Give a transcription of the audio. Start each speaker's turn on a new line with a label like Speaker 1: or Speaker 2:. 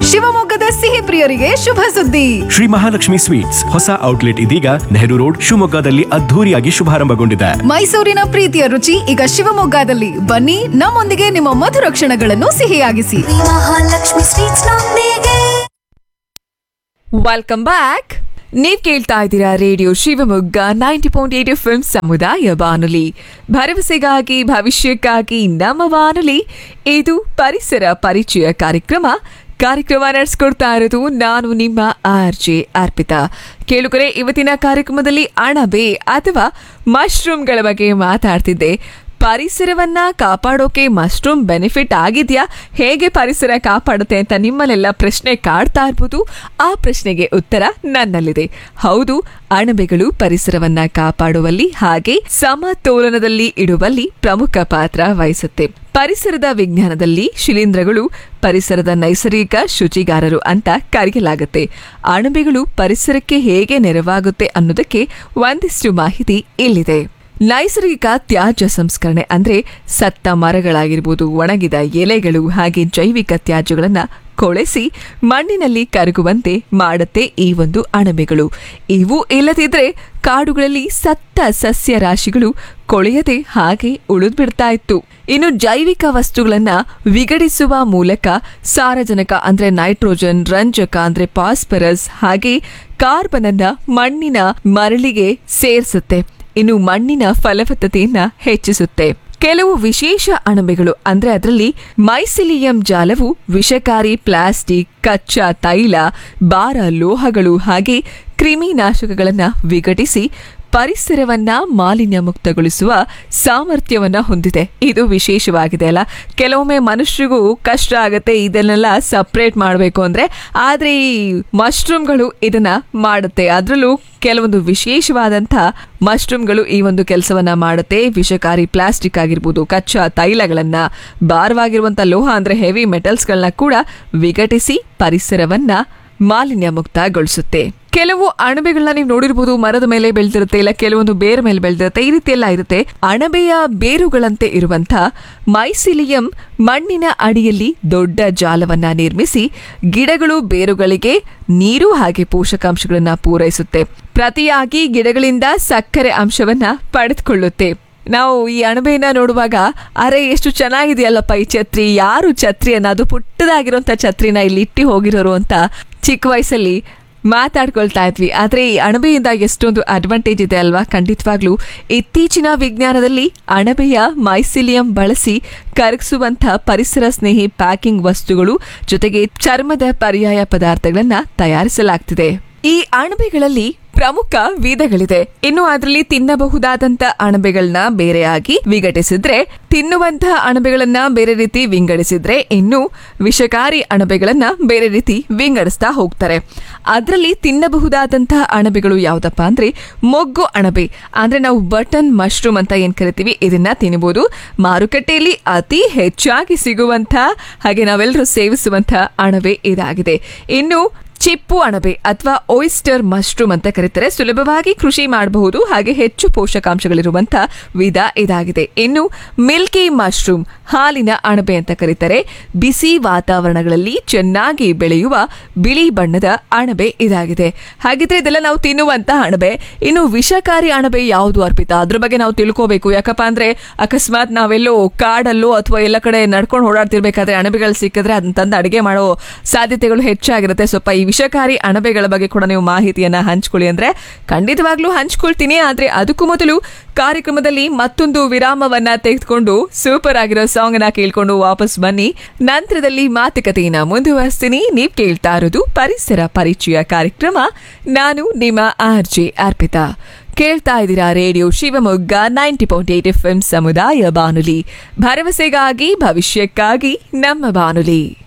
Speaker 1: ಶಿವಮೊಗ್ಗದ ಸಿಹಿ ಪ್ರಿಯರಿಗೆ ಶುಭ ಸುದ್ದಿ
Speaker 2: ಶ್ರೀ ಮಹಾಲಕ್ಷ್ಮಿ ಸ್ವೀಟ್ಸ್ ಹೊಸ ಔಟ್ಲೆಟ್ ಇದೀಗ ನೆಹರು ರೋಡ್ ಶಿವಮೊಗ್ಗದಲ್ಲಿ ಅದ್ಧೂರಿಯಾಗಿ ಶುಭಾರಂಭಗೊಂಡಿದೆ
Speaker 1: ಮೈಸೂರಿನ ಪ್ರೀತಿಯ ರುಚಿ ಈಗ ಶಿವಮೊಗ್ಗದಲ್ಲಿ ಬನ್ನಿ ನಮ್ಮೊಂದಿಗೆ ನಿಮ್ಮ ಮಧುರ ಕ್ಷಣಗಳನ್ನು ಸಿಹಿಯಾಗಿಸಿ
Speaker 3: ಮಹಾಲಕ್ಷ್ಮಿ ಸ್ವೀಟ್ಸ್ ನೊಂದಿಗೆ
Speaker 4: ವೆಲ್ಕಮ್ ಬ್ಯಾಕ್ ನೀವ್ ಕೇಳ್ತಾ ಇದ್ದೀರಾ radio Shivamogga ninety point eight F ಸಮುದಾಯ ಬಾನುಲಿ ಭರವಸೆಗಾಗಿ ಭವಿಷ್ಯಕ್ಕಾಗಿ ನಮ್ಮ ಬಾನುಲಿ ಇದು ಪರಿಸರ ಪರಿಚಯ ಕಾರ್ಯಕ್ರಮ ಕಾರ್ಯಕ್ರಮ ನಡೆಸ್ಕೊಡ್ತಾ ಇರೋದು ನಾನು ನಿಮ್ಮ ಆರ್ ಜೆ ಅರ್ಪಿತಾ ಕೇಳುಗರೆ ಇವತ್ತಿನ ಕಾರ್ಯಕ್ರಮದಲ್ಲಿ ಅಣಬೆ ಅಥವಾ ಮಶ್ರೂಮ್ಗಳ ಬಗ್ಗೆ ಮಾತಾಡ್ತಿದ್ದೆ ಪರಿಸರವನ್ನ ಕಾಪಾಡೋಕೆ ಮಶ್ರೂಮ್ ಬೆನಿಫಿಟ್ ಆಗಿದ್ಯಾ ಹೇಗೆ ಪರಿಸರ ಕಾಪಾಡುತ್ತೆ ಅಂತ ನಿಮ್ಮಲ್ಲೆಲ್ಲ ಪ್ರಶ್ನೆ ಕಾಡ್ತಾ ಇರ್ಬೋದು ಆ ಪ್ರಶ್ನೆಗೆ ಉತ್ತರ ನನ್ನಲ್ಲಿದೆ ಹೌದು ಅಣಬೆಗಳು ಪರಿಸರವನ್ನ ಕಾಪಾಡುವಲ್ಲಿ ಹಾಗೆ ಸಮತೋಲನದಲ್ಲಿ ಇಡುವಲ್ಲಿ ಪ್ರಮುಖ ಪಾತ್ರ ವಹಿಸುತ್ತೆ ಪರಿಸರದ ವಿಜ್ಞಾನದಲ್ಲಿ ಶಿಲೀಂಧ್ರಗಳು ಪರಿಸರದ ನೈಸರ್ಗಿಕ ಶುಚಿಗಾರರು ಅಂತ ಕರೆಯಲಾಗುತ್ತೆ ಅಣಬೆಗಳು ಪರಿಸರಕ್ಕೆ ಹೇಗೆ ನೆರವಾಗುತ್ತೆ ಅನ್ನೋದಕ್ಕೆ ಒಂದಿಷ್ಟು ಮಾಹಿತಿ ಇಲ್ಲಿದೆ ನೈಸರ್ಗಿಕ ತ್ಯಾಜ್ಯ ಸಂಸ್ಕರಣೆ ಅಂದ್ರೆ ಸತ್ತ ಮರಗಳಾಗಿರ್ಬೋದು ಒಣಗಿದ ಎಲೆಗಳು ಹಾಗೆ ಜೈವಿಕ ತ್ಯಾಜ್ಯಗಳನ್ನ ಕೊಳೆಸಿ ಮಣ್ಣಿನಲ್ಲಿ ಕರಗುವಂತೆ ಮಾಡುತ್ತೆ ಈ ಒಂದು ಅಣಬೆಗಳು ಇವು ಇಲ್ಲದಿದ್ರೆ ಕಾಡುಗಳಲ್ಲಿ ಸತ್ತ ಸಸ್ಯ ರಾಶಿಗಳು ಕೊಳೆಯದೆ ಹಾಗೆ ಉಳಿದ್ಬಿಡ್ತಾ ಇತ್ತು ಇನ್ನು ಜೈವಿಕ ವಸ್ತುಗಳನ್ನ ವಿಗಡಿಸುವ ಮೂಲಕ ಸಾರಜನಕ ಅಂದ್ರೆ ನೈಟ್ರೋಜನ್ ರಂಜಕ ಅಂದ್ರೆ ಫಾಸ್ಫರಸ್ ಹಾಗೆ ಕಾರ್ಬನ್ ಅನ್ನ ಮಣ್ಣಿನ ಮರಳಿಗೆ ಸೇರಿಸುತ್ತೆ ಇನ್ನು ಮಣ್ಣಿನ ಫಲವತ್ತತೆಯನ್ನ ಹೆಚ್ಚಿಸುತ್ತೆ ಕೆಲವು ವಿಶೇಷ ಅಣಬೆಗಳು ಅಂದ್ರೆ ಅದರಲ್ಲಿ ಮೈಸಿಲಿಯಂ ಜಾಲವು ವಿಷಕಾರಿ ಪ್ಲಾಸ್ಟಿಕ್ ಕಚ್ಚಾ ತೈಲ ಭಾರ ಲೋಹಗಳು ಹಾಗೆ ಕ್ರಿಮಿನಾಶಕಗಳನ್ನ ವಿಘಟಿಸಿ ಪರಿಸರವನ್ನ ಮಾಲಿನ್ಯ ಮುಕ್ತಗೊಳಿಸುವ ಸಾಮರ್ಥ್ಯವನ್ನ ಹೊಂದಿದೆ ಇದು ವಿಶೇಷವಾಗಿದೆ ಅಲ್ಲ ಕೆಲವೊಮ್ಮೆ ಮನುಷ್ಯರಿಗೂ ಕಷ್ಟ ಆಗುತ್ತೆ ಇದನ್ನೆಲ್ಲ ಸಪ್ರೇಟ್ ಮಾಡಬೇಕು ಅಂದ್ರೆ ಆದ್ರೆ ಈ ಮಶ್ರೂಮ್ಗಳು ಇದನ್ನ ಮಾಡುತ್ತೆ ಅದರಲ್ಲೂ ಕೆಲವೊಂದು ವಿಶೇಷವಾದಂಥ ಮಶ್ರೂಮ್ಗಳು ಈ ಒಂದು ಕೆಲಸವನ್ನ ಮಾಡುತ್ತೆ ವಿಷಕಾರಿ ಪ್ಲಾಸ್ಟಿಕ್ ಆಗಿರ್ಬೋದು ಕಚ್ಚಾ ತೈಲಗಳನ್ನ ಭಾರವಾಗಿರುವಂತ ಲೋಹ ಅಂದ್ರೆ ಹೆವಿ ಮೆಟಲ್ಸ್ಗಳನ್ನ ಕೂಡ ವಿಘಟಿಸಿ ಪರಿಸರವನ್ನ ಮಾಲಿನ್ಯ ಮುಕ್ತಗೊಳಿಸುತ್ತೆ ಕೆಲವು ಅಣಬೆಗಳನ್ನ ನೀವು ನೋಡಿರ್ಬೋದು ಮರದ ಮೇಲೆ ಬೆಳೆದಿರುತ್ತೆ ಇಲ್ಲ ಕೆಲವೊಂದು ಬೇರ ಮೇಲೆ ಬೆಳೆದಿರುತ್ತೆ ಈ ರೀತಿ ಎಲ್ಲ ಇರುತ್ತೆ ಅಣಬೆಯ ಬೇರುಗಳಂತೆ ಇರುವಂತ ಮೈಸಿಲಿಯಂ ಮಣ್ಣಿನ ಅಡಿಯಲ್ಲಿ ದೊಡ್ಡ ಜಾಲವನ್ನ ನಿರ್ಮಿಸಿ ಗಿಡಗಳು ಬೇರುಗಳಿಗೆ ನೀರು ಹಾಗೆ ಪೋಷಕಾಂಶಗಳನ್ನ ಪೂರೈಸುತ್ತೆ ಪ್ರತಿಯಾಗಿ ಗಿಡಗಳಿಂದ ಸಕ್ಕರೆ ಅಂಶವನ್ನ ಪಡೆದುಕೊಳ್ಳುತ್ತೆ ನಾವು ಈ ಅಣಬೆಯನ್ನ ನೋಡುವಾಗ ಅರೆ ಎಷ್ಟು ಚೆನ್ನಾಗಿದೆಯಲ್ಲಪ್ಪ ಈ ಛತ್ರಿ ಯಾರು ಛತ್ರಿಯನ್ನ ಅದು ಪುಟ್ಟದಾಗಿರೋಂಥ ಛತ್ರಿನ ಇಲ್ಲಿ ಇಟ್ಟು ಹೋಗಿರೋರು ಅಂತ ಚಿಕ್ಕ ವಯಸ್ಸಲ್ಲಿ ಮಾತಾಡ್ಕೊಳ್ತಾ ಇದ್ವಿ ಆದ್ರೆ ಈ ಅಣಬೆಯಿಂದ ಎಷ್ಟೊಂದು ಅಡ್ವಾಂಟೇಜ್ ಇದೆ ಅಲ್ವಾ ಖಂಡಿತವಾಗ್ಲೂ ಇತ್ತೀಚಿನ ವಿಜ್ಞಾನದಲ್ಲಿ ಅಣಬೆಯ ಮೈಸಿಲಿಯಂ ಬಳಸಿ ಕರಗಿಸುವಂತ ಪರಿಸರ ಸ್ನೇಹಿ ಪ್ಯಾಕಿಂಗ್ ವಸ್ತುಗಳು ಜೊತೆಗೆ ಚರ್ಮದ ಪರ್ಯಾಯ ಪದಾರ್ಥಗಳನ್ನ ತಯಾರಿಸಲಾಗ್ತಿದೆ ಈ ಅಣಬೆಗಳಲ್ಲಿ ಪ್ರಮುಖ ವಿಧಗಳಿದೆ ಇನ್ನು ಅದರಲ್ಲಿ ತಿನ್ನಬಹುದಾದಂತ ಅಣಬೆಗಳನ್ನ ಬೇರೆಯಾಗಿ ವಿಘಟಿಸಿದ್ರೆ ತಿನ್ನುವಂತಹ ಅಣಬೆಗಳನ್ನ ಬೇರೆ ರೀತಿ ವಿಂಗಡಿಸಿದ್ರೆ ಇನ್ನು ವಿಷಕಾರಿ ಅಣಬೆಗಳನ್ನ ಬೇರೆ ರೀತಿ ವಿಂಗಡಿಸ್ತಾ ಹೋಗ್ತಾರೆ ಅದರಲ್ಲಿ ತಿನ್ನಬಹುದಾದಂತಹ ಅಣಬೆಗಳು ಯಾವ್ದಪ್ಪ ಅಂದ್ರೆ ಮೊಗ್ಗು ಅಣಬೆ ಅಂದ್ರೆ ನಾವು ಬಟನ್ ಮಶ್ರೂಮ್ ಅಂತ ಏನ್ ಕರಿತೀವಿ ಇದನ್ನ ತಿನ್ನಬಹುದು ಮಾರುಕಟ್ಟೆಯಲ್ಲಿ ಅತಿ ಹೆಚ್ಚಾಗಿ ಸಿಗುವಂತ ಹಾಗೆ ನಾವೆಲ್ಲರೂ ಸೇವಿಸುವಂತ ಅಣಬೆ ಇದಾಗಿದೆ ಇನ್ನು ಚಿಪ್ಪು ಅಣಬೆ ಅಥವಾ ಓಯಿಸ್ಟರ್ ಮಶ್ರೂಮ್ ಅಂತ ಕರೀತಾರೆ ಸುಲಭವಾಗಿ ಕೃಷಿ ಮಾಡಬಹುದು ಹಾಗೆ ಹೆಚ್ಚು ಪೋಷಕಾಂಶಗಳಿರುವಂತ ವಿಧ ಇದಾಗಿದೆ ಇನ್ನು ಮಿಲ್ಕಿ ಮಶ್ರೂಮ್ ಹಾಲಿನ ಅಣಬೆ ಅಂತ ಕರೀತಾರೆ ಬಿಸಿ ವಾತಾವರಣಗಳಲ್ಲಿ ಚೆನ್ನಾಗಿ ಬೆಳೆಯುವ ಬಿಳಿ ಬಣ್ಣದ ಅಣಬೆ ಇದಾಗಿದೆ ಹಾಗಿದ್ರೆ ಇದೆಲ್ಲ ನಾವು ತಿನ್ನುವಂತ ಅಣಬೆ ಇನ್ನು ವಿಷಕಾರಿ ಅಣಬೆ ಯಾವುದು ಅರ್ಪಿತ ಅದ್ರ ಬಗ್ಗೆ ನಾವು ತಿಳ್ಕೋಬೇಕು ಯಾಕಪ್ಪ ಅಂದ್ರೆ ಅಕಸ್ಮಾತ್ ನಾವೆಲ್ಲೋ ಕಾಡಲ್ಲೋ ಅಥವಾ ಎಲ್ಲ ಕಡೆ ನಡ್ಕೊಂಡು ಓಡಾಡ್ತಿರ್ಬೇಕಾದ್ರೆ ಅಣಬೆಗಳು ಸಿಕ್ಕಿದ್ರೆ ಅದನ್ನ ತಂದು ಅಡಿಗೆ ಮಾಡೋ ಸಾಧ್ಯತೆಗಳು ಹೆಚ್ಚಾಗಿರುತ್ತೆ ಸ್ವಲ್ಪ ಈ ವಿಷಕಾರಿ ಅಣಬೆಗಳ ಬಗ್ಗೆ ಕೂಡ ನೀವು ಮಾಹಿತಿಯನ್ನ ಹಂಚ್ಕೊಳ್ಳಿ ಅಂದ್ರೆ ಖಂಡಿತವಾಗ್ಲೂ ಹಂಚ್ಕೊಳ್ತೀನಿ ಆದ್ರೆ ಅದಕ್ಕೂ ಮೊದಲು ಕಾರ್ಯಕ್ರಮದಲ್ಲಿ ಮತ್ತೊಂದು ವಿರಾಮವನ್ನ ತೆಗೆದುಕೊಂಡು ಸೂಪರ್ ಆಗಿರೋ ಸಾಂಗ್ ಅನ್ನ ಕೇಳ್ಕೊಂಡು ವಾಪಸ್ ಬನ್ನಿ ನಂತರದಲ್ಲಿ ಮಾತುಕತೆಯನ್ನ ಮುಂದುವರಿಸ್ತೀನಿ ನೀವ್ ಕೇಳ್ತಾ ಇರೋದು ಪರಿಸರ ಪರಿಚಯ ಕಾರ್ಯಕ್ರಮ ನಾನು ನಿಮ್ಮ ಆರ್ ಜೆ ಅರ್ಪಿತಾ ಕೇಳ್ತಾ ಇದ್ದೀರಾ radio Shivamogga ninety point eight F M ಸಮುದಾಯ ಬಾನುಲಿ ಭರವಸೆಗಾಗಿ ಭವಿಷ್ಯಕ್ಕಾಗಿ ನಮ್ಮ ಬಾನುಲಿ